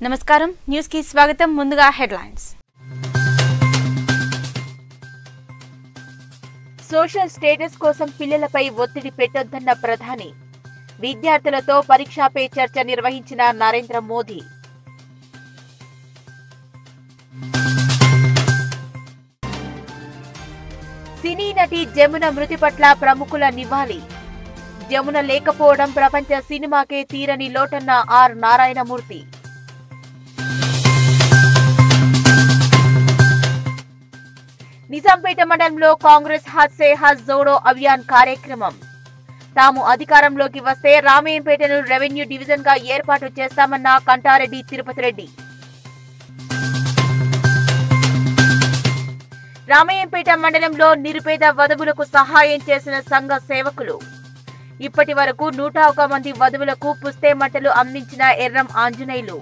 నమస్కారం న్యూస్ కి స్వాగతం ముందుగా హెడ్లైన్స్ సోషల్ స్టేటస్ కోసం పిల్లలపై ఒత్తిడి పెట్టొద్దన్న ప్రధాని విద్యార్థులతో పరీక్షా పే చర్చ నిర్వహించిన నరేంద్ర మోదీ సినీ నటి జమున మృతి పట్ల ప్రముఖుల నివాళి జమున లేకపోవడం ప్రపంచ సినిమాకే తీరని లోటన్న ఆర్ నారాయణమూర్తి నిజాంపేట మండలంలో కాంగ్రెస్ హజ్ సే హజ్ జోడో అభియాన్ కార్యక్రమం తాము అధికారంలోకి వస్తే రామయ్యంపేటను రెవెన్యూ డివిజన్ గా ఏర్పాటు చేస్తామన్న కంటారెడ్డి తిరుపతి రెడ్డి రామయ్యంపేట మండలంలో నిరుపేద వధువులకు సహాయం చేసిన సంఘ సేవకులు ఇప్పటి వరకు నూట ఒక మంది వధువులకు పుస్తే మట్టలు అందించిన ఎర్రం ఆంజనేయులు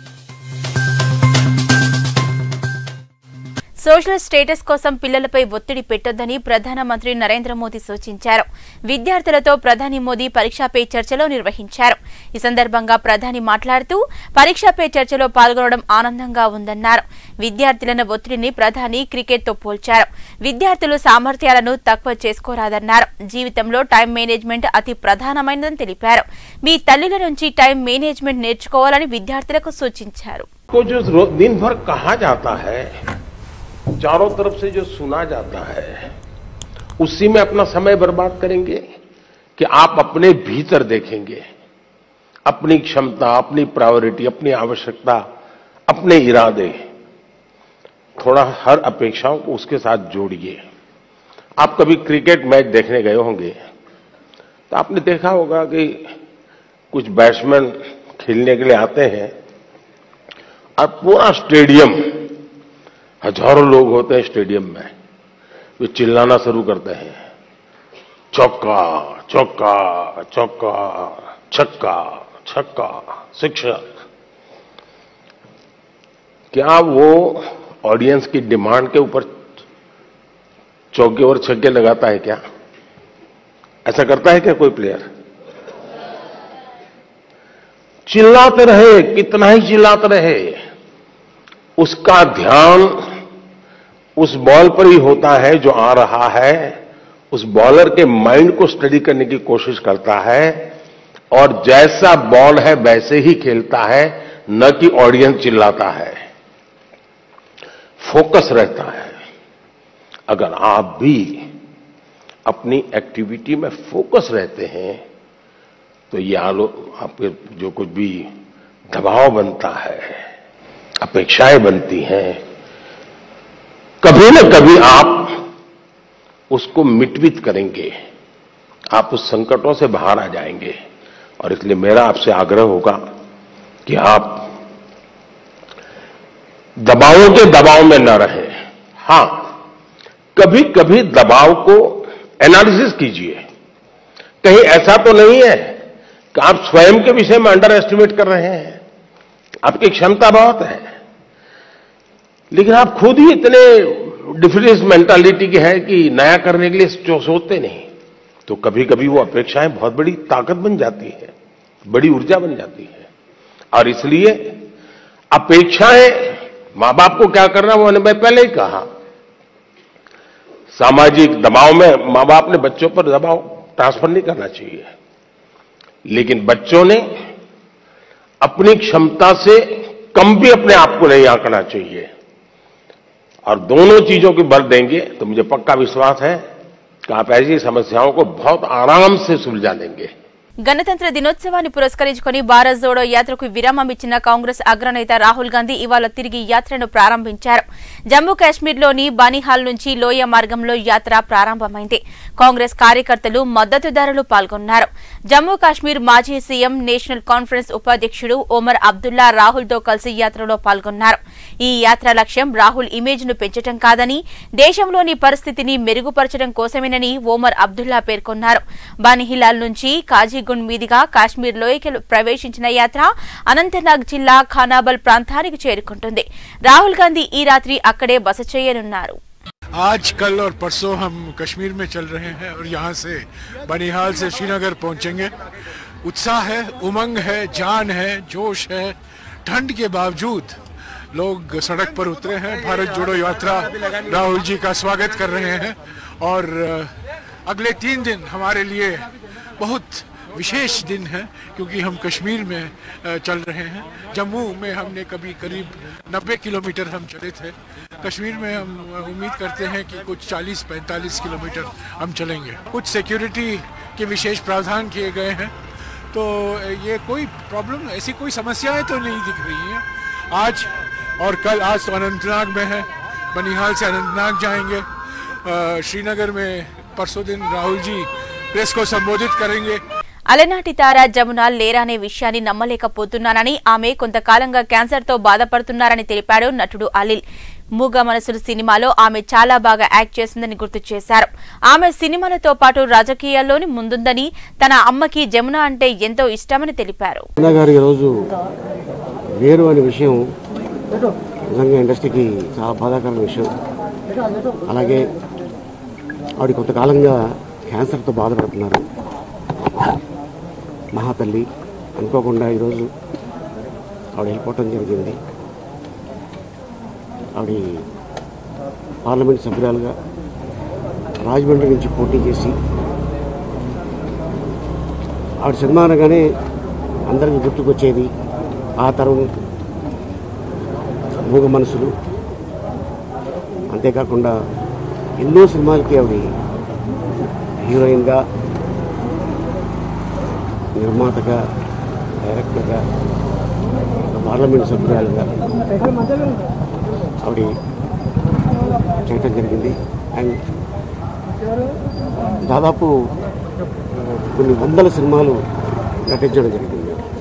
సోషల్ స్టేటస్ కోసం పిల్లలపై ఒత్తిడి పెట్టొద్దని ప్రధానమంత్రి నరేంద్ర మోదీ సూచించారు విద్యార్థులతో ప్రధాని మోదీ పరీక్షా పే చర్చలో నిర్వహించారు ఈ సందర్భంగా ప్రధాని మాట్లాడుతూ పరీక్షా పే చర్చలో పాల్గొనడం ఆనందంగా ఉందన్నారు విద్యార్థులను ఒత్తిడిని ప్రధాని క్రికెట్తో పోల్చారు విద్యార్థులు సామర్థ్యాలను తక్కువ చేసుకోరాదన్నారు జీవితంలో టైం మేనేజ్మెంట్ అతి ప్రధానమైనదని తెలిపారు మీ తల్లుల నుంచి టైం మేనేజ్మెంట్ నేర్చుకోవాలని విద్యార్థులకు సూచించారు को जो रो- दिन भर कहा जाता है चारों तरफ से जो सुना जाता है उसी में अपना समय बर्बाद करेंगे कि आप अपने भीतर देखेंगे अपनी क्षमता अपनी प्रायोरिटी अपनी आवश्यकता अपने इरादे थोड़ा हर अपेक्षाओं को उसके साथ जोड़िए आप कभी क्रिकेट मैच देखने गए होंगे तो आपने देखा होगा कि कुछ बैट्समैन खेलने के लिए आते हैं और पूरा स्टेडियम हजारों लोग होते हैं स्टेडियम में वे चिल्लाना शुरू करते हैं चौका चौका चौका छक्का छक्का शिक्षक क्या वो ऑडियंस की डिमांड के ऊपर चौके और छक्के लगाता है क्या ऐसा करता है क्या कोई प्लेयर चिल्लाते रहे कितना ही चिल्लाते रहे उसका ध्यान उस बॉल पर ही होता है जो आ रहा है उस बॉलर के माइंड को स्टडी करने की कोशिश करता है और जैसा बॉल है वैसे ही खेलता है न कि ऑडियंस चिल्लाता है फोकस रहता है अगर आप भी अपनी एक्टिविटी में फोकस रहते हैं तो ये आलो आपके जो कुछ भी दबाव बनता है अपेक्षाएं बनती हैं कभी न कभी आप उसको मिटवित करेंगे आप उस संकटों से बाहर आ जाएंगे और इसलिए मेरा आपसे आग्रह होगा कि आप दबावों के दबाव में न रहें हां कभी कभी दबाव को एनालिसिस कीजिए कहीं ऐसा तो नहीं है कि आप स्वयं के विषय में अंडर एस्टिमेट कर रहे हैं आपकी क्षमता बहुत है लेकिन आप खुद ही इतने डिफरेंस मेंटालिटी के हैं कि नया करने के लिए जो सोचते नहीं तो कभी कभी वो अपेक्षाएं बहुत बड़ी ताकत बन जाती है बड़ी ऊर्जा बन जाती है और इसलिए अपेक्षाएं मां बाप को क्या करना वो मैं पहले ही कहा सामाजिक दबाव में मां बाप ने बच्चों पर दबाव ट्रांसफर नहीं करना चाहिए लेकिन बच्चों ने अपनी क्षमता से कम भी अपने आप को नहीं आंकना चाहिए और दोनों चीजों की बल देंगे तो मुझे पक्का विश्वास है कि आप ऐसी समस्याओं को बहुत आराम से सुलझा देंगे గణతంత్ర దినోత్సవాన్ని పురస్కరించుకుని భారత్ జోడో యాత్రకు విరామం ఇచ్చిన కాంగ్రెస్ అగ్రనేత రాహుల్ గాంధీ ఇవాళ తిరిగి యాత్రను ప్రారంభించారు జమ్మూ కాశ్మీర్లోని బనిహాల్ నుంచి లోయ మార్గంలో యాత్ర ప్రారంభమైంది కాంగ్రెస్ కార్యకర్తలు మద్దతుదారులు పాల్గొన్నారు జమ్మూ కాశ్మీర్ మాజీ సీఎం నేషనల్ కాన్ఫరెన్స్ ఉపాధ్యక్షుడు ఒమర్ అబ్దుల్లా రాహుల్ తో కలిసి యాత్రలో పాల్గొన్నారు ఈ యాత్ర లక్ష్యం రాహుల్ ఇమేజ్ ను పెంచడం కాదని దేశంలోని పరిస్థితిని మెరుగుపరచడం కోసమేనని ఓమర్ అబ్దుల్లా పేర్కొన్నారు బానిహిలాల్ నుంచి కాజీగుండ్ మీదుగా కాశ్మీర్ లోయకి ప్రవేశించిన యాత్ర అనంతనాగ్ జిల్లా ఖానాబల్ ప్రాంతానికి చేరుకుంటుంది రాహుల్ గాంధీ ఈ రాత్రి అక్కడే బస చేయనున్నారు आज कल और परसों हम कश्मीर में चल रहे हैं और यहाँ से बनिहाल से श्रीनगर पहुंचेंगे उत्साह है उमंग है जान है जोश है ठंड के बावजूद लोग सड़क पर उतरे हैं भारत जोड़ो यात्रा राहुल जी का स्वागत कर रहे हैं और अ, अगले तीन दिन हमारे लिए बहुत विशेष दिन है क्योंकि हम कश्मीर में अ, चल रहे हैं जम्मू में हमने कभी करीब 90 किलोमीटर हम चले थे कश्मीर में हम उम्मीद करते हैं कि कुछ 40-45 किलोमीटर हम चलेंगे कुछ सिक्योरिटी के विशेष प्रावधान किए गए हैं तो ये कोई प्रॉब्लम ऐसी कोई समस्याएं तो नहीं दिख रही हैं आज और कल आज तो अनंतनाग में है बनिहाल से अनंतनाग जाएंगे अ, श्रीनगर में परसों दिन राहुल जी प्रेस को संबोधित करेंगे అలనాటి తార జమున లేరనే విషయాన్ని నమ్మలేకపోతున్నానని ఆమె కొంతకాలంగా క్యాన్సర్తో బాధపడుతున్నారని తెలిపాడు నటుడు అలిల్ మూగ మనసులు సినిమాలో ఆమె చాలా బాగా యాక్ట్ చేసిందని గుర్తు చేశారు ఆమె సినిమాలతో పాటు రాజకీయాల్లోని ముందుందని తన అమ్మకి జమున అంటే ఎంతో ఇష్టమని తెలిపారు అన్న గారు ఈరోజు లేరు అనే విషయం నిజంగా ఇండస్ట్రీకి చాలా బాధాకరమైన విషయం అలాగే ఆవిడ కొంతకాలంగా క్యాన్సర్తో బాధపడుతున్నారు మహాతల్లి అనుకోకుండా ఈరోజు ఆవిడ వెళ్ళిపోవటం జరిగింది ఆవిడ పార్లమెంట్ సభ్యురాలుగా రాజమండ్రి నుంచి పోటీ చేసి ఆవిడ సినిమా అనగానే అందరికీ గుర్తుకొచ్చేది ఆ తరం మూగ మనసులు అంతేకాకుండా ఎన్నో సినిమాలకి ఆవిడ హీరోయిన్గా నిర్మాతగా డైరెక్టర్గా ఒక పార్లమెంట్ సభ్యురాలుగా ఆవిడ చేయటం జరిగింది అండ్ దాదాపు కొన్ని వందల సినిమాలు నటించడం జరిగింది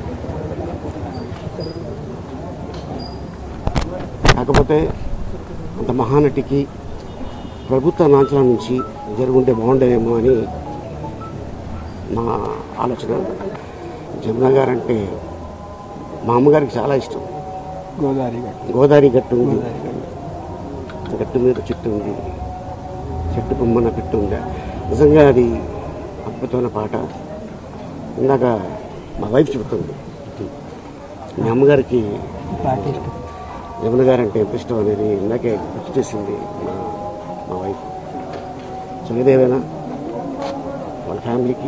కాకపోతే అంత మహానటికి ప్రభుత్వ లాంఛనం నుంచి జరుగుంటే బాగుండేదేమో అని నా ఆలోచన జమున గారు అంటే మా అమ్మగారికి చాలా ఇష్టం గోదావరి గోదావరి గట్టు ఉంది గట్టు మీద చెట్టు ఉంది చెట్టు కొమ్మన పెట్టు ఉంది నిజంగా అది అద్భుతమైన పాట ఇందాక మా వైఫ్ చెబుతుంది మీ అమ్మగారికి యమున గారు అంటే ఎంత ఇష్టం అనేది ఇందాకే గుర్తు చేసింది మా మా వైఫ్ సో ఏదేమైనా వాళ్ళ ఫ్యామిలీకి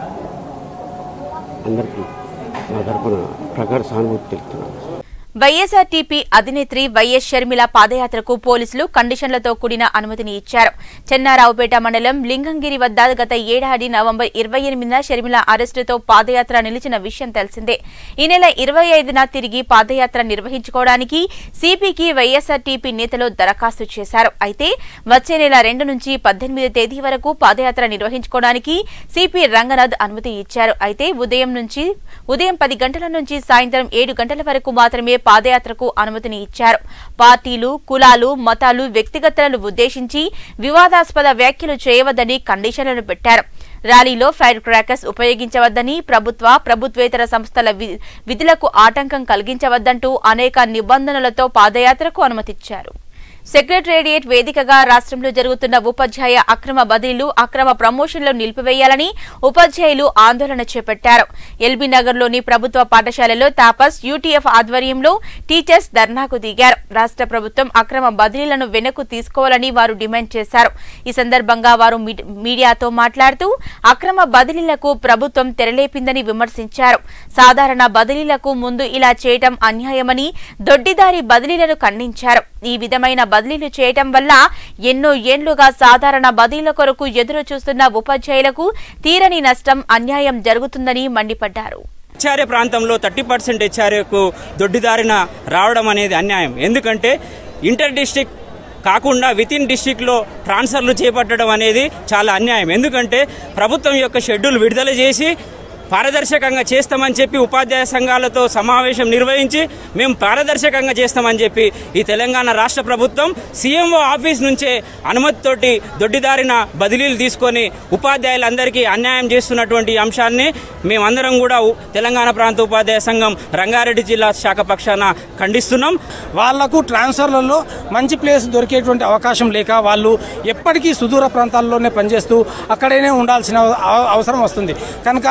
అందరికీ నా తరపున ప్రగాఢ సానుభూతి తెలుపుతున్నాను వైఎస్ఆర్టీపీ అధినేత్రి వైఎస్ షర్మిల పాదయాత్రకు పోలీసులు కండిషన్లతో కూడిన అనుమతిని ఇచ్చారు చెన్నారావుపేట మండలం లింగంగిరి వద్ద గత ఏడాది నవంబర్ ఇరవై ఎనిమిదిన షర్మిల అరెస్టుతో పాదయాత్ర నిలిచిన విషయం తెలిసిందే ఈ నెల ఇరవై ఐదున తిరిగి పాదయాత్ర నిర్వహించుకోవడానికి సిపికి వైఎస్ఆర్టీపీ నేతలు దరఖాస్తు చేశారు అయితే వచ్చే నెల రెండు నుంచి పద్దెనిమిది తేదీ వరకు పాదయాత్ర నిర్వహించుకోవడానికి సిపి రంగనాథ్ అనుమతి ఇచ్చారు అయితే ఉదయం నుంచి ఉదయం పది గంటల నుంచి సాయంత్రం ఏడు గంటల వరకు మాత్రమే పాదయాత్రకు అనుమతిని ఇచ్చారు పార్టీలు కులాలు మతాలు వ్యక్తిగతలను ఉద్దేశించి వివాదాస్పద వ్యాఖ్యలు చేయవద్దని కండిషన్లను పెట్టారు ర్యాలీలో ఫైర్ క్రాకర్స్ ఉపయోగించవద్దని ప్రభుత్వ ప్రభుత్వేతర సంస్థల వి- విధులకు ఆటంకం కలిగించవద్దంటూ అనేక నిబంధనలతో పాదయాత్రకు అనుమతిచ్చారు సెక్రటేరియట్ వేదికగా రాష్ట్రంలో జరుగుతున్న ఉపాధ్యాయ అక్రమ బదిలీలు అక్రమ ప్రమోషన్లు నిలిపివేయాలని ఉపాధ్యాయులు ఆందోళన చేపట్టారు ఎల్బీ నగర్లోని ప్రభుత్వ పాఠశాలలో తాపస్ యూటీఎఫ్ ఆధ్వర్యంలో టీచర్స్ ధర్నాకు దిగారు రాష్ట్ర ప్రభుత్వం అక్రమ బదిలీలను వెనక్కు తీసుకోవాలని వారు డిమాండ్ చేశారు ఈ సందర్భంగా వారు మీడి- మీడియాతో మాట్లాడుతూ అక్రమ బదిలీలకు ప్రభుత్వం తెరలేపిందని విమర్శించారు సాధారణ బదిలీలకు ముందు ఇలా చేయటం అన్యాయమని దొడ్డిదారి బదిలీలను ఖండించారు ఈ విధమైన బదిలీలు చేయటం వల్ల ఎన్నో ఏండ్లుగా సాధారణ బదిలీల కొరకు ఎదురు చూస్తున్న ఉపాధ్యాయులకు తీరని నష్టం అన్యాయం జరుగుతుందని మండిపడ్డారు హెచ్ఆర్ఏ ప్రాంతంలో థర్టీ పర్సెంట్ హెచ్ఆర్ఏకు దొడ్డిదారిన రావడం అనేది అన్యాయం ఎందుకంటే ఇంటర్ డిస్టిక్ కాకుండా విత్ ఇన్ డిస్టిక్లో ట్రాన్స్ఫర్లు చేపట్టడం అనేది చాలా అన్యాయం ఎందుకంటే ప్రభుత్వం యొక్క షెడ్యూల్ విడుదల చేసి పారదర్శకంగా చేస్తామని చెప్పి ఉపాధ్యాయ సంఘాలతో సమావేశం నిర్వహించి మేము పారదర్శకంగా చేస్తామని చెప్పి ఈ తెలంగాణ రాష్ట్ర ప్రభుత్వం సీఎంఓ ఆఫీస్ నుంచే అనుమతితోటి దొడ్డిదారిన బదిలీలు తీసుకొని ఉపాధ్యాయులందరికీ అన్యాయం చేస్తున్నటువంటి ఈ అంశాన్ని మేమందరం కూడా ఉ- తెలంగాణ ప్రాంత ఉపాధ్యాయ సంఘం రంగారెడ్డి జిల్లా శాఖ పక్షాన ఖండిస్తున్నాం వాళ్లకు ట్రాన్స్ఫర్లలో మంచి ప్లేస్ దొరికేటువంటి అవకాశం లేక వాళ్ళు ఎప్పటికీ సుదూర ప్రాంతాల్లోనే పనిచేస్తూ అక్కడనే ఉండాల్సిన అవ- అవసరం వస్తుంది కనుక ఈ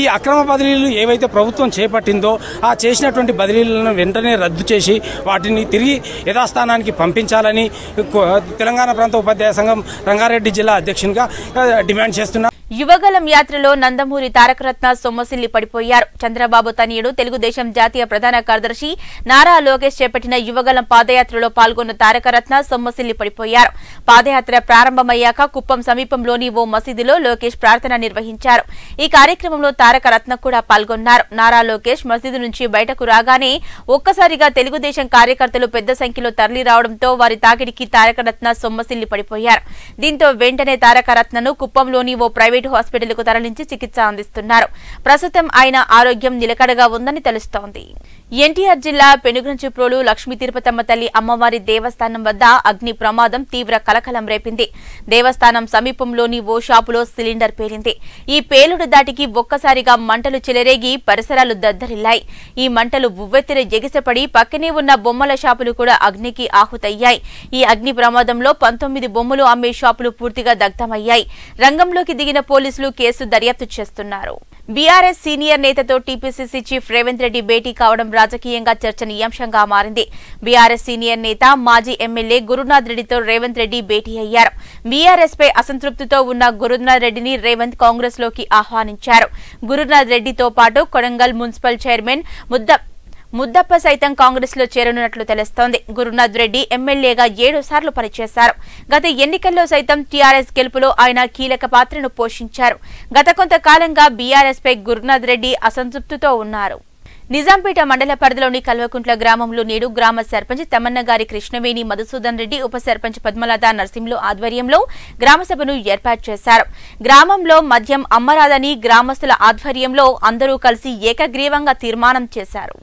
ఈ అక్రమ బదిలీలు ఏవైతే ప్రభుత్వం చేపట్టిందో ఆ చేసినటువంటి బదిలీలను వెంటనే రద్దు చేసి వాటిని తిరిగి యథాస్థానానికి పంపించాలని కో- తెలంగాణ ప్రాంత ఉపాధ్యాయ సంఘం రంగారెడ్డి జిల్లా అధ్యక్షునిగా ఆ, డిమాండ్ చేస్తున్నా యువగలం యాత్రలో నందమూరి తారకరత్న సొమ్మసిల్లి పడిపోయారు చంద్రబాబు తనయుడు తెలుగుదేశం జాతీయ ప్రధాన కార్యదర్శి నారా లోకేష్ చేపట్టిన యువగలం పాదయాత్రలో పాల్గొన్న తారకరత్న సొమ్మసిల్లి పడిపోయారు పాదయాత్ర ప్రారంభమయ్యాక కుప్పం సమీపంలోని ఓ మసీదులో లోకేష్ ప్రార్థన నిర్వహించారు ఈ కార్యక్రమంలో తారకరత్న కూడా పాల్గొన్నారు నారా లోకేష్ మసీదు నుంచి బయటకు రాగానే ఒక్కసారిగా తెలుగుదేశం కార్యకర్తలు పెద్ద సంఖ్యలో తరలి రావడంతో వారి తాకిడికి తారకరత్న సొమ్మసిల్లి పడిపోయారు దీంతో వెంటనే తారకరత్నను కుప్పంలోని ఓ ప్రైవేటు హాస్పిటల్కు తరలించి చికిత్స అందిస్తున్నారు ప్రస్తుతం ఆయన ఆరోగ్యం నిలకడగా ఉందని తెలుస్తోంది ఎన్టీఆర్ జిల్లా పెనుగంచిప్రోలు లక్ష్మీ తిరుపతమ్మ తల్లి అమ్మవారి దేవస్థానం వద్ద అగ్ని ప్రమాదం తీవ్ర కలకలం రేపింది దేవస్థానం సమీపంలోని ఓ షాపులో సిలిండర్ పేలింది ఈ పేలుడు దాటికి ఒక్కసారిగా మంటలు చెలరేగి పరిసరాలు దద్దరిల్లాయి ఈ మంటలు ఉవ్వెత్తిన ఎగిసపడి పక్కనే ఉన్న బొమ్మల షాపులు కూడా అగ్నికి ఆహుతయ్యాయి ఈ అగ్ని ప్రమాదంలో పంతొమ్మిది బొమ్మలు అమ్మే షాపులు పూర్తిగా దగ్ధమయ్యాయి రంగంలోకి దిగిన పోలీసులు కేసు దర్యాప్తు చేస్తున్నారు బీఆర్ఎస్ సీనియర్ నేతతో టీపీసీసీ చీఫ్ రేవంత్ రెడ్డి భేటీ కావడం రాజకీయంగా చర్చనీయాంశంగా మారింది బీఆర్ఎస్ సీనియర్ నేత మాజీ ఎమ్మెల్యే గురునాథ్ రెడ్డితో రేవంత్ రెడ్డి భేటీ అయ్యారు బీఆర్ఎస్ పై అసంతృప్తితో ఉన్న గురునాథ్ రెడ్డిని రేవంత్ కాంగ్రెస్ లోకి ఆహ్వానించారు గురునాథ్ రెడ్డితో పాటు కొడంగల్ మున్సిపల్ చైర్మన్ ముద్ద ముద్దప్ప సైతం కాంగ్రెస్ లో చేరనున్నట్లు తెలుస్తోంది గురునాథ్ రెడ్డి ఎమ్మెల్యేగా ఏడు సార్లు పనిచేశారు గత ఎన్నికల్లో సైతం టీఆర్ఎస్ గెలుపులో ఆయన కీలక పాత్రను పోషించారు గత కొంతకాలంగా బీఆర్ఎస్ పై గురునాథ్ రెడ్డి అసంతృప్తితో ఉన్నారు నిజాంపేట మండల పరిధిలోని కల్వకుంట్ల గ్రామంలో నేడు గ్రామ సర్పంచ్ తమన్నగారి కృష్ణవేణి మధుసూదన్ రెడ్డి ఉప సర్పంచ్ పద్మలత నర్సింహులు ఆధ్వర్యంలో గ్రామ సభను ఏర్పాటు చేశారు గ్రామంలో మద్యం అమ్మరాదని గ్రామస్తుల ఆధ్వర్యంలో అందరూ కలిసి ఏకగ్రీవంగా తీర్మానం చేశారు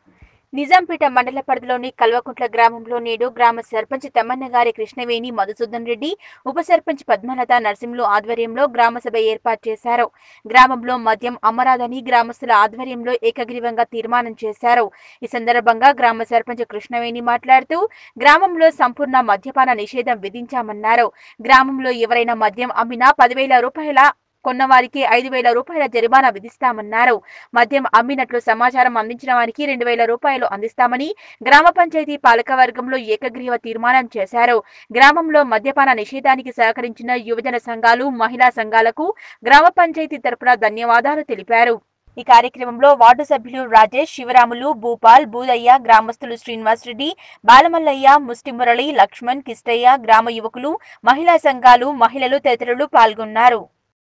నిజాంపేట మండల పరిధిలోని కల్వకుంట్ల గ్రామంలో నేడు గ్రామ సర్పంచ్ తమ్మన్నగారి కృష్ణవేణి మధుసూదన్ రెడ్డి ఉప సర్పంచ్ పద్మలత నరసింహులు ఆధ్వర్యంలో గ్రామ సభ ఏర్పాటు చేశారు గ్రామంలో మద్యం అమరాదని గ్రామస్తుల ఆధ్వర్యంలో ఏకగ్రీవంగా తీర్మానం చేశారు ఈ సందర్భంగా గ్రామ సర్పంచ్ కృష్ణవేణి మాట్లాడుతూ గ్రామంలో సంపూర్ణ మద్యపాన నిషేధం విధించామన్నారు గ్రామంలో ఎవరైనా మద్యం అమ్మినా పదివేల రూపాయల కొన్నవారికి ఐదు వేల రూపాయల జరిమానా విధిస్తామన్నారు మద్యం అమ్మినట్లు సమాచారం అందించిన వారికి రెండు వేల రూపాయలు అందిస్తామని గ్రామ పంచాయతీ పాలకవర్గంలో ఏకగ్రీవ తీర్మానం చేశారు గ్రామంలో మద్యపాన నిషేధానికి సహకరించిన యువజన సంఘాలు మహిళా సంఘాలకు గ్రామ పంచాయతీ తరపున ధన్యవాదాలు తెలిపారు ఈ కార్యక్రమంలో వార్డు సభ్యులు రాజేష్ శివరాములు భూపాల్ బూదయ్య గ్రామస్తులు శ్రీనివాస్ రెడ్డి బాలమల్లయ్య ముస్టిమురళి లక్ష్మణ్ కిష్టయ్య గ్రామ యువకులు మహిళా సంఘాలు మహిళలు తదితరులు పాల్గొన్నారు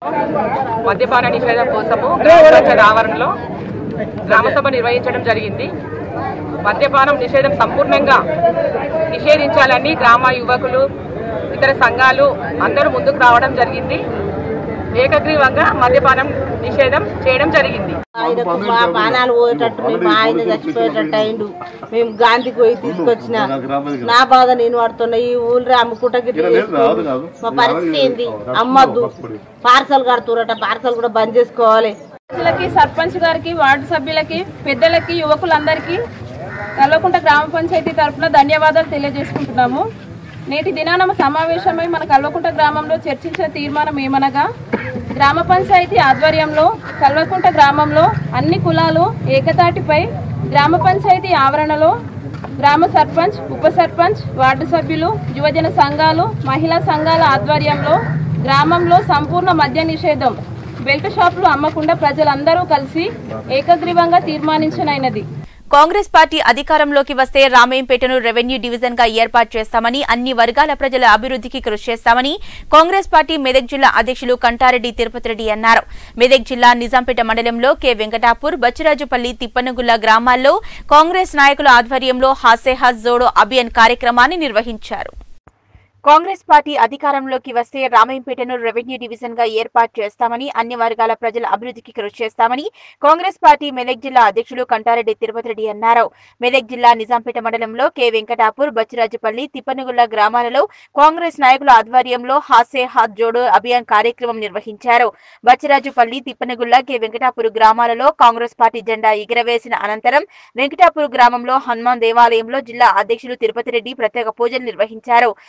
మద్యపాన నిషేధం కోసము గ్రామ పంచాయతీ ఆవరణలో గ్రామసభ నిర్వహించడం జరిగింది మద్యపానం నిషేధం సంపూర్ణంగా నిషేధించాలని గ్రామ యువకులు ఇతర సంఘాలు అందరూ ముందుకు రావడం జరిగింది ఏకగ్రీవంగా మద్యపానం నిషేధం చేయడం జరిగింది ఆయనకు మా ప్రాణాలు పోయేటట్టు మేము మా ఆయన చచ్చిపోయేటట్టు అయిండు మేము గాంధీకి పోయి తీసుకొచ్చిన నా బాధ నేను పడుతున్నా ఈ ఊళ్ళో అమ్ముకుంటా గిట్ల చేసుకోండి. మా పరిస్థితి ఏంది అమ్మద్దు పార్సల్ కడుతురట పార్సల్ కూడా బంద్ చేసుకోవాలి సర్పంచులకి సర్పంచ్ గారికి వార్డు సభ్యులకి పెద్దలకి యువకులందరికీ కల్వకుంట గ్రామ పంచాయతీ తరఫున ధన్యవాదాలు తెలియజేసుకుంటున్నాము నేటి దినాన సమావేశమై మన కల్వకుంట గ్రామంలో చర్చించిన తీర్మానం ఏమనగా గ్రామ పంచాయతీ ఆధ్వర్యంలో కల్వకుంట గ్రామంలో అన్ని కులాలు ఏకతాటిపై గ్రామ పంచాయతీ ఆవరణలో గ్రామ సర్పంచ్ ఉప సర్పంచ్ వార్డు సభ్యులు యువజన సంఘాలు మహిళా సంఘాల ఆధ్వర్యంలో గ్రామంలో సంపూర్ణ మద్య నిషేధం బెల్ట్ షాపులు అమ్మకుండా ప్రజలందరూ కలిసి ఏకగ్రీవంగా తీర్మానించనైనది కాంగ్రెస్ పార్టీ అధికారంలోకి వస్తే రామేంపేటను రెవెన్యూ డివిజన్ గా ఏర్పాటు చేస్తామని అన్ని వర్గాల ప్రజల అభివృద్ధికి కృషి చేస్తామని కాంగ్రెస్ పార్టీ మెదక్ జిల్లా అధ్యక్షులు కంటారెడ్డి తిరుపతి రెడ్డి అన్నారు మెదక్ జిల్లా నిజాంపేట మండలంలో కె వెంకటాపూర్ బచ్చిరాజుపల్లి తిప్పనగుల్ల గ్రామాల్లో కాంగ్రెస్ నాయకుల ఆధ్వర్యంలో హాసే హాస్ జోడో అభియాన్ కార్యక్రమాన్ని నిర్వహించారు కాంగ్రెస్ పార్టీ అధికారంలోకి వస్తే రామాయంపేటను రెవెన్యూ డివిజన్ గా ఏర్పాటు చేస్తామని అన్ని వర్గాల ప్రజల అభివృద్ధికి కృషి చేస్తామని కాంగ్రెస్ పార్టీ మెదక్ జిల్లా అధ్యక్షులు కంటారెడ్డి తిరుపతి రెడ్డి అన్నారు మెదక్ జిల్లా నిజాంపేట మండలంలో కె వెంకటాపూర్ బచ్చిరాజుపల్లి తిప్పనగుల్ల గ్రామాలలో కాంగ్రెస్ నాయకుల ఆధ్వర్యంలో హాసే హాత్ జోడో అభియాన్ కార్యక్రమం నిర్వహించారు బచ్చిరాజుపల్లి తిప్పనగుల్ల కె వెంకటాపూర్ గ్రామాలలో కాంగ్రెస్ పార్టీ జెండా ఎగిరవేసిన అనంతరం వెంకటాపూర్ గ్రామంలో హనుమాన్ దేవాలయంలో జిల్లా అధ్యక్షులు తిరుపతి రెడ్డి ప్రత్యేక పూజలు నిర్వహించారు భారత్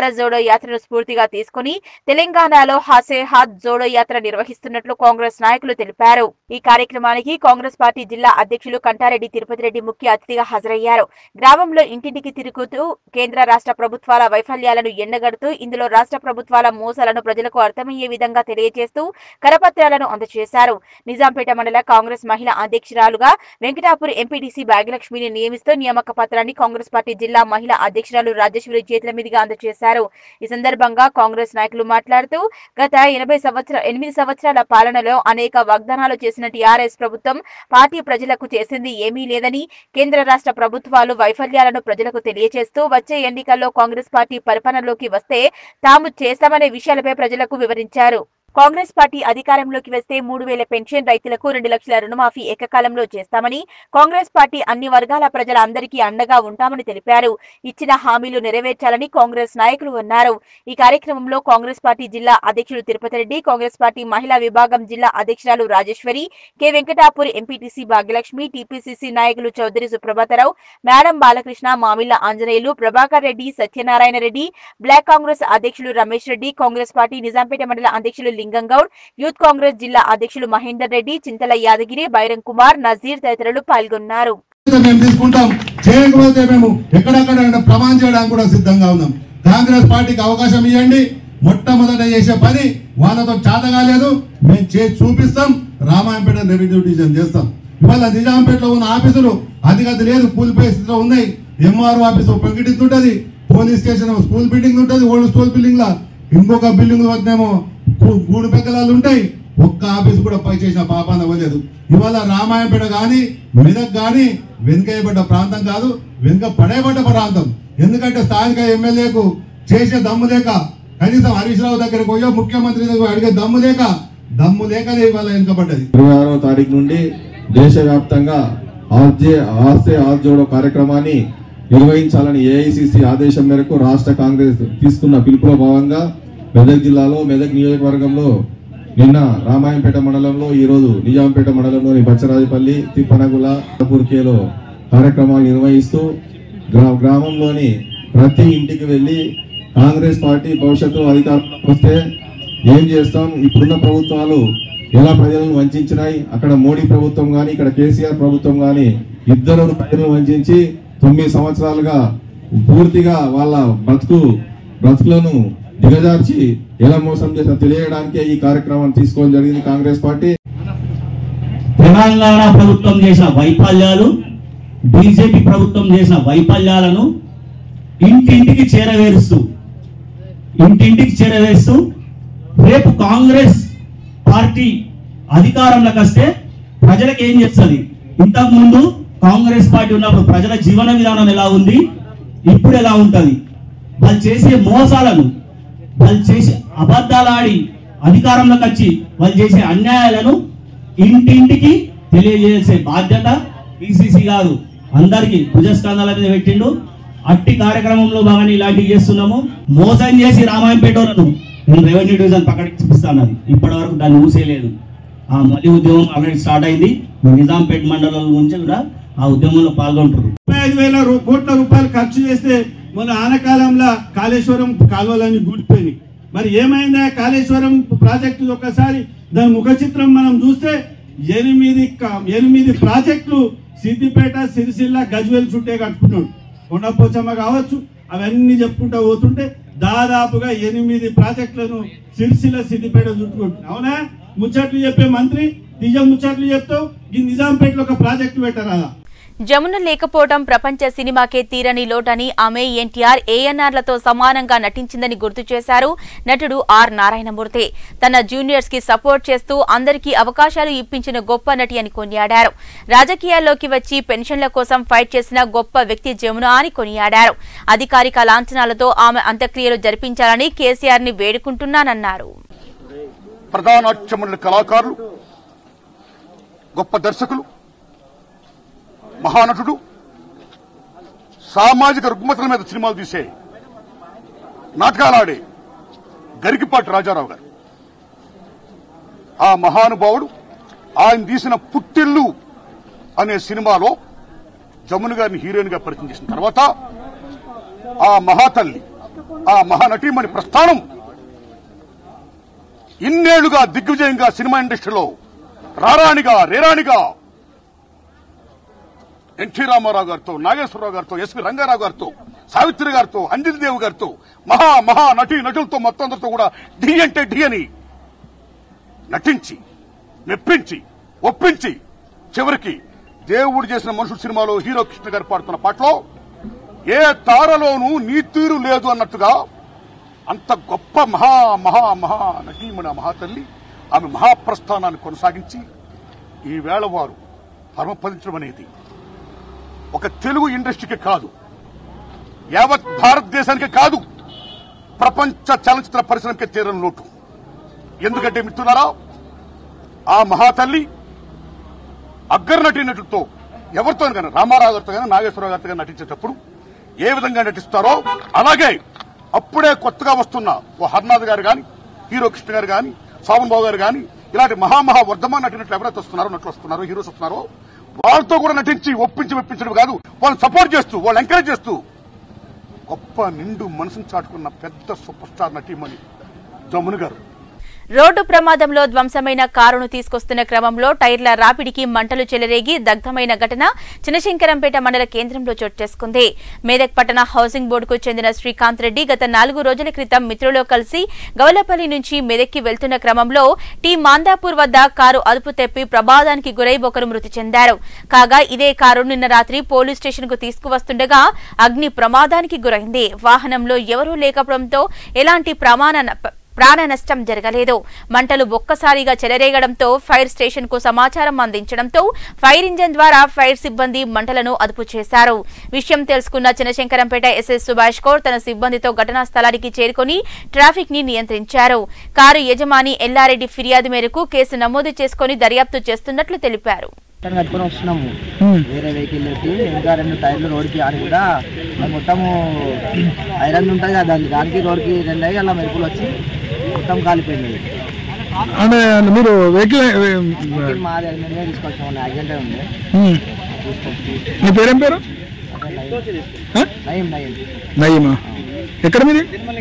భారత్ జోడో యాత్రను స్ఫూర్తిగా తీసుకుని తెలంగాణలో హాసే హాత్ జోడో యాత్ర నిర్వహిస్తున్నట్లు కాంగ్రెస్ నాయకులు తెలిపారు ఈ కార్యక్రమానికి కాంగ్రెస్ పార్టీ జిల్లా అధ్యక్షులు కంటారెడ్డి తిరుపతి రెడ్డి ముఖ్య అతిథిగా హాజరయ్యారు గ్రామంలో ఇంటింటికి తిరుగుతూ కేంద్ర రాష్ట్ర ప్రభుత్వాల వైఫల్యాలను ఎండగడుతూ ఇందులో రాష్ట్ర ప్రభుత్వాల మోసాలను ప్రజలకు అర్థమయ్యే విధంగా తెలియజేస్తూ కరపత్రాలను అందజేశారు నిజాంపేట మండల కాంగ్రెస్ మహిళా అధ్యక్షురాలుగా వెంకటాపూర్ ఎంపీటీసీ భాగ్యలక్ష్మిని నియమిస్తూ నియామక పత్రాన్ని కాంగ్రెస్ పార్టీ జిల్లా మహిళా అధ్యక్షురాలు రాజేశ్వరి చేతుల మీదుగా అందజేశారు ఈ సందర్భంగా కాంగ్రెస్ నాయకులు మాట్లాడుతూ గత ఎనభై సంవత్సర ఎనిమిది సంవత్సరాల పాలనలో అనేక వాగ్దానాలు చేసిన టీఆర్ఎస్ ప్రభుత్వం పార్టీ ప్రజలకు చేసింది ఏమీ లేదని కేంద్ర రాష్ట్ర ప్రభుత్వాలు వైఫల్యాలను ప్రజలకు తెలియజేస్తూ వచ్చే ఎన్నికల్లో కాంగ్రెస్ పార్టీ పరిపాలనలోకి వస్తే తాము చేస్తామనే విషయాలపై ప్రజలకు వివరించారు కాంగ్రెస్ పార్టీ అధికారంలోకి వస్తే మూడు వేల పెన్షన్ రైతులకు రెండు లక్షల రుణమాఫీ ఏకకాలంలో చేస్తామని కాంగ్రెస్ పార్టీ అన్ని వర్గాల ప్రజల అందరికీ అండగా ఉంటామని తెలిపారు ఇచ్చిన హామీలు నెరవేర్చాలని కాంగ్రెస్ నాయకులు అన్నారు ఈ కార్యక్రమంలో కాంగ్రెస్ పార్టీ జిల్లా అధ్యక్షుడు తిరుపతి రెడ్డి కాంగ్రెస్ పార్టీ మహిళా విభాగం జిల్లా అధ్యక్షురాలు Rajeshwari K Venkatapur MPTC Bhagyalakshmi TPCC నాయకులు చౌదరి సుప్రభాతరావు మేడం బాలకృష్ణ మామిళ్ల ఆంజనేయులు ప్రభాకర్ రెడ్డి సత్యనారాయణ రెడ్డి బ్లాక్ కాంగ్రెస్ అధ్యక్షులు రమేష్ రెడ్డి కాంగ్రెస్ పార్టీ నిజాంపేట మండల అధ్యక్షులు లింగం గౌడ్ యూత్ కాంగ్రెస్ జిల్లా అధ్యక్షులు మహేందర్ రెడ్డి చింతల యాదగిరి బైరం కుమార్ నజీర్ తదితరులు పాల్గొన్నారు మేము తీసుకుంటాం చేయకపోతే మేము ఎక్కడెక్కడ ప్రమాణం చేయడానికి కూడా సిద్ధంగా ఉన్నాం కాంగ్రెస్ పార్టీకి అవకాశం ఇవ్వండి మొట్టమొదట చేసే పని వాళ్ళతో చేత కాలేదు మేము చేసి చూపిస్తాం రామాయంపేట రెవెన్యూ డివిజన్ చేస్తాం ఇవాళ నిజాంపేటలో ఉన్న ఆఫీసులు అధిగతి లేదు కూలిపోయే స్థితిలో ఉన్నాయి ఎంఆర్ఓ ఆఫీస్ ప్రకటిస్తుంటది పోలీస్ స్టేషన్ స్కూల్ బిల్డింగ్ ఉంటుంది ఓల్డ్ స్కూల్ బిల్డింగ్ లా ఇంకొక బిల్డింగ్ వద్దనేమో గూడు పెక్కలాలు ఉంటాయి ఒక్క ఆఫీస్ కూడా పై చేసిన పాపాన అవ్వలేదు ఇవాళ రామాయణపేట గాని మెదక్ గాని వెనుకయ్యబడ్డ ప్రాంతం కాదు వెనుక పడేయబడ్డ ప్రాంతం ఎందుకంటే స్థానిక ఎమ్మెల్యేకు చేసే దమ్ము లేక కనీసం హరీష్ రావు దగ్గరకు పోయో ముఖ్యమంత్రి దగ్గర అడిగే దమ్ము లేక దమ్ము లేకనే ఇవాళ వెనుకబడ్డది ఇరవై ఆరో తారీఖు నుండి దేశవ్యాప్తంగా ఆర్జే ఆస్తే ఆర్జోడో కార్యక్రమాన్ని నిర్వహించాలని ఏఐసిసి ఆదేశం మేరకు రాష్ట్ర కాంగ్రెస్ తీసుకున్న పిలుపులో భాగంగా మెదక్ జిల్లాలో మెదక్ నియోజకవర్గంలో నిన్న రామాయంపేట మండలంలో ఈ రోజు నిజాంపేట మండలంలోని బచ్చరాజపల్లి తిప్పనగుల కేలో కార్యక్రమాలు నిర్వహిస్తూ గ్రా గ్రామంలోని ప్రతి ఇంటికి వెళ్లి కాంగ్రెస్ పార్టీ భవిష్యత్తులో అధికారంలోకి వస్తే ఏం చేస్తాం ఇప్పుడున్న ప్రభుత్వాలు ఎలా ప్రజలను వంచినాయి అక్కడ మోడీ ప్రభుత్వం గాని ఇక్కడ కేసీఆర్ ప్రభుత్వం గాని ఇద్దరు ప్రజలను వంచి తొమ్మిది సంవత్సరాలుగా పూర్తిగా వాళ్ళ బ్రతుకు బ్రతుకులను దిగజార్చి ఎలా మోసం చేసిన తెలియడానికే ఈ కార్యక్రమాన్ని తీసుకోవడం జరిగింది కాంగ్రెస్ పార్టీ తెలంగాణ ప్రభుత్వం చేసిన వైఫల్యాలు బీజేపీ ప్రభుత్వం చేసిన వైఫల్యాలను ఇంటింటికి చేరవేరుస్తూ ఇంటింటికి చేరవేస్తూ రేపు కాంగ్రెస్ పార్టీ అధికారంలోకి వస్తే ప్రజలకు ఏం చేస్తుంది ఇంతకు ముందు కాంగ్రెస్ పార్టీ ఉన్నప్పుడు ప్రజల జీవన విధానం ఎలా ఉంది ఇప్పుడు ఎలా ఉంటది వాళ్ళు చేసే మోసాలను వాళ్ళు చేసే అబద్ధాలు ఆడి అధికారంలోకి వచ్చి వాళ్ళు చేసే అన్యాయాలను ఇంటింటికి తెలియజేసే బాధ్యత పిసిసి గారు అందరికి భుజస్కంధాల మీద పెట్టిండు అట్టి కార్యక్రమంలో భాగంగా ఇలాంటివి చేస్తున్నాము మోసం చేసి రామాయంపేట వాళ్ళను నేను రెవెన్యూ డివిజన్ పక్కకి చూపిస్తాను అది ఇప్పటి వరకు దాన్ని ఊసేయలేదు ఆ మళ్ళీ ఉద్యమం ఆల్రెడీ స్టార్ట్ అయింది నిజాంపేట మండలం నుంచి కూడా ఆ ఉద్యమంలో పాల్గొంటారు ముప్పై ఐదు వేల రూ- కోట్ల రూపాయలు ఖర్చు చేస్తే మన ఆనకాలంలో కాళేశ్వరం కాలువలన్నీ గూడిపోయినాయి మరి ఏమైందా కాళేశ్వరం ప్రాజెక్టు ఒకసారి దాని ముఖ చిత్రం మనం చూస్తే ఎనిమిది క- ఎనిమిది ప్రాజెక్టులు సిద్దిపేట సిరిసిల్ల గజ్వేల్ చుట్టే కట్టుకున్నాడు కొండపోచమ్మ కావచ్చు అవన్నీ చెప్పుకుంటా పోతుంటే దాదాపుగా ఎనిమిది ప్రాజెక్టులను సిరిసిల్ల సిద్దిపేట చుట్టుకుంటున్నాడు అవునా ముచ్చట్లు చెప్పే మంత్రి నిజం ముచ్చట్లు చెప్తావు ఈ నిజాంపేటలో ఒక ప్రాజెక్టు పెట్టరాదా జమున లేకపోవడం ప్రపంచ సినిమాకే తీరని లోటని ఆమె ఎన్టీఆర్ ఏఎన్ఆర్లతో సమానంగా నటించిందని గుర్తు చేశారు నటుడు ఆర్ నారాయణమూర్తి తన జూనియర్స్ కి సపోర్ట్ చేస్తూ అందరికీ అవకాశాలు ఇప్పించిన గొప్ప నటి అని కొనియాడారు రాజకీయాల్లోకి వచ్చి పెన్షన్ల కోసం ఫైట్ చేసిన గొప్ప వ్యక్తి జమున అని కొనియాడారు అధికారిక లాంఛనాలతో ఆమె అంత్యక్రియలు జరిపించాలని కేసీఆర్ ని వేడుకుంటున్నానన్నారు ప్రధానాట్యముల కళాకారులు గొప్ప దర్శకులు మహానటుడు సామాజిక రుగ్మతల మీద సినిమాలు తీసే నాటకాలాడే గరికిపాటి రాజారావు గారు ఆ మహానుభావుడు ఆయన తీసిన పుట్టిల్లు అనే సినిమాలో జమున గారిని హీరోయిన్ గా పరిచయం చేసిన తర్వాత ఆ మహాతల్లి ఆ మహానటీమణి ప్రస్థానం ఇన్నేళ్లుగా దిగ్విజయంగా సినిమా ఇండస్ట్రీలో రారాణిగా రేరాణిగా ఎన్టీ రామారావు గారితో నాగేశ్వరరావు గారితో ఎస్వి రంగారావు గారితో సావిత్రి గారితో అంజలి దేవి గారితో మహా మహా నటి నటులతో మొత్తం అందరితో కూడా ఢీ అంటే ఢీ అని నటించి మెప్పించి ఒప్పించి చివరికి దేవుడు చేసిన మనుషుడు సినిమాలో హీరో కృష్ణ గారు పాడుతున్న పాటలో ఏ తారలోనూ నీ తీరు లేదు అన్నట్టుగా అంత గొప్ప మహా మహా మహా నటీమణి ఆ మహాతల్లి ఆమె మహాప్రస్థానాన్ని కొనసాగించి ఈ వేళ వారు పరమపదించడం అనేది ఒక తెలుగు ఇండస్ట్రీకి కాదు యావత్ భారతదేశానికి కాదు ప్రపంచ చలనచిత్ర పరిశ్రమకి తీరని లోటు ఎందుకంటే మిత్రులారా ఆ మహాతల్లి అగ్ర నటీనటులతో ఎవరితో కానీ రామారావు గారితో కానీ నాగేశ్వరరావు గారితో కానీ నటించేటప్పుడు ఏ విధంగా నటిస్తారో అలాగే అప్పుడే కొత్తగా వస్తున్న ఓ హర్నాథ్ గారు కానీ హీరో కృష్ణ గారు కానీ శోభన్ బాబు గారు కానీ ఇలాంటి మహామహా వర్ధమాన నటినట్లు ఎవరైతే వస్తున్నారో నటులు వస్తున్నారో హీరోస్ వస్తున్నారో వాళ్ళతో కూడా నటించి ఒప్పించి మెప్పించడం కాదు వాళ్ళని సపోర్ట్ చేస్తూ వాళ్ళు ఎంకరేజ్ చేస్తూ గొప్ప నిండు మనసును చాటుకున్న పెద్ద సూపర్ స్టార్ నటీమణి జమును గారు రోడ్డు ప్రమాదంలో ధ్వంసమైన కారును తీసుకొస్తున్న క్రమంలో టైర్ల రాపిడికి మంటలు చెలరేగి దగ్ధమైన ఘటన చినశంకరంపేట మండల కేంద్రంలో చోటు చేసుకుంది మేదక్ పట్టణ హౌసింగ్ బోర్డుకు చెందిన శ్రీకాంత్ రెడ్డి గత నాలుగు రోజుల క్రితం మిత్రులతో కలిసి గౌలపల్లి నుంచి మెదక్కి వెళ్తున్న క్రమంలో టీ మాందాపూర్ వద్ద కారు అదుపు తెప్పి ప్రమాదానికి గురై ఒకరు మృతి చెందారు కాగా ఇదే కారు నిన్న రాత్రి పోలీస్ స్టేషన్ కు తీసుకువస్తుండగా అగ్ని ప్రమాదానికి గురైంది వాహనంలో ఎవరూ లేకపోవడంతో ఎలాంటి ప్రమాణ ప్రాణ నష్టం జరగలేదు మంటలు ఒక్కసారిగా చెలరేగడంతో ఫైర్ స్టేషన్ కు సమాచారం అందించడంతో ఫైర్ ఇంజన్ ద్వారా ఫైర్ సిబ్బంది మంటలను అదుపు చేశారు విషయం తెలుసుకున్న చినశంకరంపేట ఎస్ఎస్ సుభాష్ కౌర్ తన సిబ్బందితో ఘటనా స్థలానికి చేరుకుని ట్రాఫిక్ ని నియంత్రించారు కారు యజమాని ఎల్లారెడ్డి ఫిర్యాదు మేరకు కేసు నమోదు చేసుకుని దర్యాప్తు చేస్తున్నట్లు తెలిపారు మొత్తం కట్టుకొని వస్తున్నాము వేరే వెహికల్ ఎక్కి ఇంకా రెండు టైర్లు రోడ్కి ఆడి కూడా అది మొత్తము ఐరన్ ఉంటుంది కదా దానికి దానికి రోడ్కి రెండు అయ్యి అలా మెరుపులు వచ్చి మొత్తం కాలిపోయింది అది. అంటే మీరు వెహికల్ వెహికల్ మాది అది మేమే తీసుకొచ్చాము యాక్సిడెంట్ ఉంది ఉమ్. తీసుకొచ్చి మీ పేరేం పేరు నయం నయం నయీమా ఎక్కడ మీది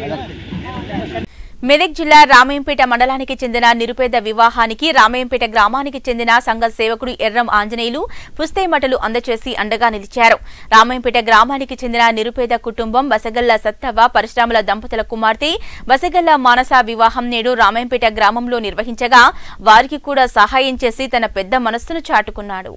మెదక్ జిల్లా రామయంపేట మండలానికి చెందిన నిరుపేద వివాహానికి రామయంపేట గ్రామానికి చెందిన సంఘ సేవకుడు ఎర్రం ఆంజనేయులు పుస్తేమటలు అందచేసి అండగా నిలిచారు రామయంపేట గ్రామానికి చెందిన నిరుపేద కుటుంబం బసగల్ల సత్తవ పరశురాముల దంపతుల కుమార్తె బసగల్ల మానస వివాహం నేడు రామయంపేట గ్రామంలో నిర్వహించగా వారికి కూడా సహాయం చేసి తన పెద్ద మనస్సును చాటుకున్నాడు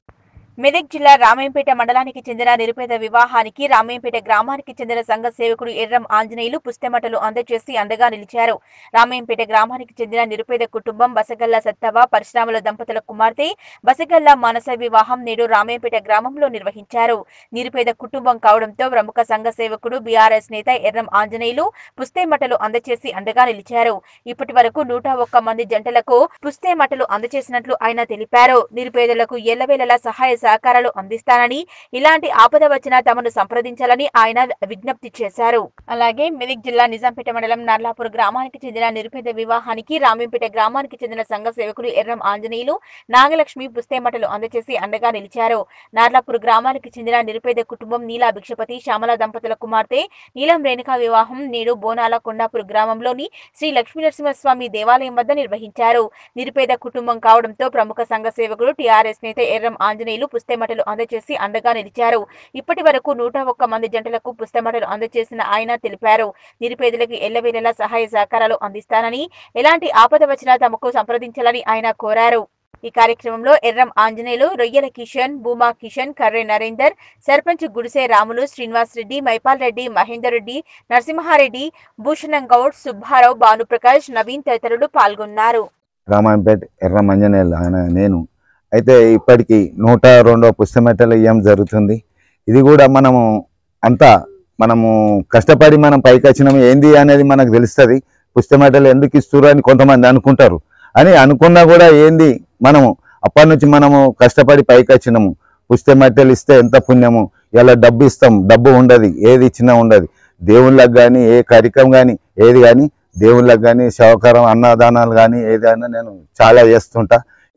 మెదక్ జిల్లా రామయంపేట మండలానికి చెందిన నిరుపేద వివాహానికి రామయంపేట గ్రామానికి చెందిన సంఘ సేవకుడు ఎర్రం ఆంజనేయులు పుస్తెమటలు అందజేసి అండగా నిలిచారు రామయంపేట గ్రామానికి చెందిన నిరుపేద కుటుంబం బసగల్ల సత్తవ పరశురాముల దంపతుల కుమార్తె బసగల్ల మానస వివాహం నేడు రామయంపేట గ్రామంలో నిర్వహించారు నిరుపేద కుటుంబం కావడంతో ప్రముఖ సంఘ సేవకుడు బీఆర్ఎస్ నేత ఎర్రం ఆంజనేయులు పుస్తేమటలు అందజేసి అండగా నిలిచారు ఇప్పటి వరకు నూట ఒక్క మంది జంటలకు పుస్తేమటలు అందజేసినట్లు ఆయన తెలిపారు నిరుపేదలకు ఎల్లవేళలా సహాయ సహకారాలు అందిస్తానని ఇలాంటి ఆపద వచ్చినా తమను సంప్రదించాలని ఆయన విజ్ఞప్తి చేశారు అలాగే మెదక్ జిల్లా నిజాంపేట మండలం నర్లాపూర్ గ్రామానికి చెందిన నిరుపేద వివాహానికి రామేంపేట గ్రామానికి చెందిన సంఘ సేవకులు ఎర్రం ఆంజనేయులు నాగలక్ష్మి పుస్తేమటలు అందజేసి అండగా నిలిచారు నార్లాపూర్ గ్రామానికి చెందిన నిరుపేద కుటుంబం నీలా భిక్షపతి శ్యామల దంపతుల కుమార్తె నీలం రేణుకా వివాహం నేడు బోనాల కొండాపూర్ గ్రామంలోని శ్రీ లక్ష్మీనరసింహస్వామి దేవాలయం వద్ద నిర్వహించారు నిరుపేద కుటుంబం కావడంతో ప్రముఖ సంఘ సేవకుడు టీఆర్ఎస్ నేత ఎర్రం ఆంజనేయులు పుస్తెమటలు అందజేసి అండగా నిలిచారు ఇప్పటి వరకు నూట ఒక్క మంది జంటలకు పుస్తెమటలు అందజేసిన ఆయన తెలిపారు నిరుపేదలకు ఎల్లవేళలా సహాయ సహకారాలు అందిస్తానని ఎలాంటి ఆపద వచ్చినా తమకు సంప్రదించాలని ఆయన కోరారు ఈ కార్యక్రమంలో ఎర్రం ఆంజనేయులు రొయ్యల కిషన్ భూమా కిషన్ కర్రె నరేందర్ సర్పంచ్ గుడిసే రాములు శ్రీనివాస్ రెడ్డి మైపాల్ రెడ్డి మహేందర్ రెడ్డి నరసింహారెడ్డి భూషణం గౌడ్ సుబ్బారావు భానుప్రకాష్ నవీన్ తదితరులు పాల్గొన్నారు రామాయంపేట్ ఎర్ర మంజనేయులు ఆయన నేను అయితే ఇప్పటికి నూట రెండో పుస్తమెట్టలు ఇవ్వడం జరుగుతుంది ఇది కూడా మనము అంతా మనము కష్టపడి మనం పైకి వచ్చినాము ఏంది అనేది మనకు తెలుస్తుంది పుస్తమెట్టలు ఎందుకు ఇస్తారు అని కొంతమంది అనుకుంటారు అని అనుకున్నా కూడా ఏంది మనము అప్పటి నుంచి మనము కష్టపడి పైకి వచ్చినాము పుస్తమెట్టలు ఇస్తే ఎంత పుణ్యము ఇలా డబ్బు ఇస్తాం డబ్బు ఉండదు ఏది ఇచ్చినా ఉండదు దేవుళ్ళకి కానీ ఏ కార్యక్రమం కానీ ఏది కానీ దేవుళ్ళకి కానీ శవకారం అన్నదానాలు కానీ ఏదైనా నేను చాలా చేస్తుంటా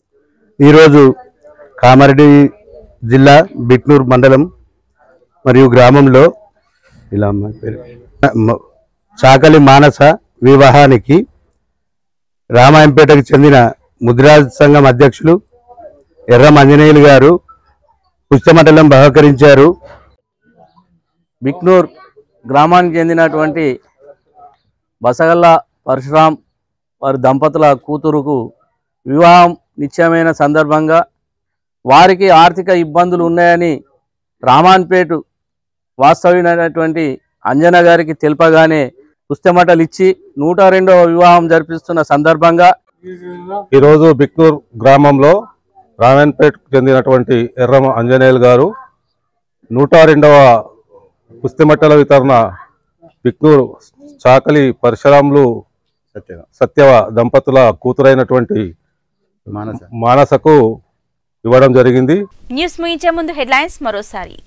ఈరోజు కామారెడ్డి జిల్లా బిక్నూర్ మండలం మరియు గ్రామంలో ఇలా అమ్మాయి పేరు మ- చాకలి మానస వివాహానికి రామాయంపేటకు చెందిన ముదిరాజ్ సంఘం అధ్యక్షులు ఎర్ర మంజనేయులు గారు పుస్తమండలం బహకరించారు బిక్నూర్ గ్రామానికి చెందినటువంటి బసగల్ల పరశురాం వారి దంపతుల కూతురుకు వివాహం నిశ్చయమైన సందర్భంగా వారికి ఆర్థిక ఇబ్బందులు ఉన్నాయని రామాన్పేట వాస్తవ్యునైనటువంటి అంజన గారికి తెలుపగానే పుస్తమటలు ఇచ్చి నూట రెండవ వివాహం జరిపిస్తున్న సందర్భంగా ఈరోజు బిక్నూర్ గ్రామంలో రామన్పేటకు చెందినటువంటి ఎర్ర అంజనేయులు గారు నూట రెండవ పుస్తిమట్టల వితరణ బిక్నూర్ చాకలి పరశురాములు సత్యవ దంపతుల కూతురైనటువంటి మానసకు ఇవ్వడం జరిగింది న్యూస్ ముగించే ముందు హెడ్లైన్స్ మరోసారి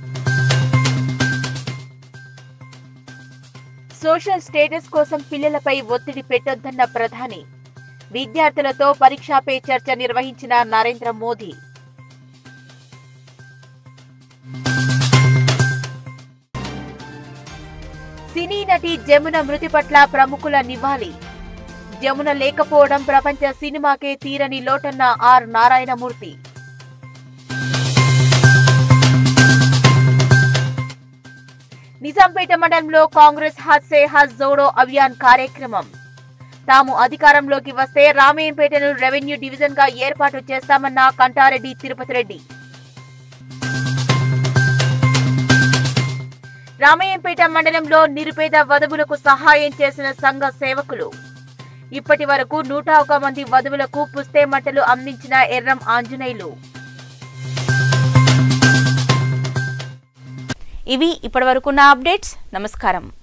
సోషల్ స్టేటస్ కోసం పిల్లలపై ఒత్తిడి పెట్టొద్దన్న ప్రధాని విద్యార్థులతో పరీక్షా పే చర్చ నిర్వహించిన నరేంద్ర మోదీ సినీ నటి జమున మృతి పట్ల ప్రముఖుల నివాళి జమున లేకపోవడం ప్రపంచ సినిమాకే తీరని లోటన్న ఆర్ నారాయణమూర్తి నిజాంపేట మండలంలో కాంగ్రెస్ హజ్ సే హజ్ జోడో అభియాన్ కార్యక్రమం తాము అధికారంలోకి వస్తే రామయ్యంపేటను రెవెన్యూ డివిజన్ గా ఏర్పాటు చేస్తామన్న కంటారెడ్డి తిరుపతి రెడ్డి రామయ్యంపేట మండలంలో నిరుపేద వధువులకు సహాయం చేసిన సంఘ సేవకులు ఇప్పటి వరకు నూట ఒక మంది వధువులకు పుస్తే మట్టలు అందించిన ఎర్రం ఆంజనేయులు ఇవి ఇప్పటివరకున్న అప్డేట్స్ నమస్కారం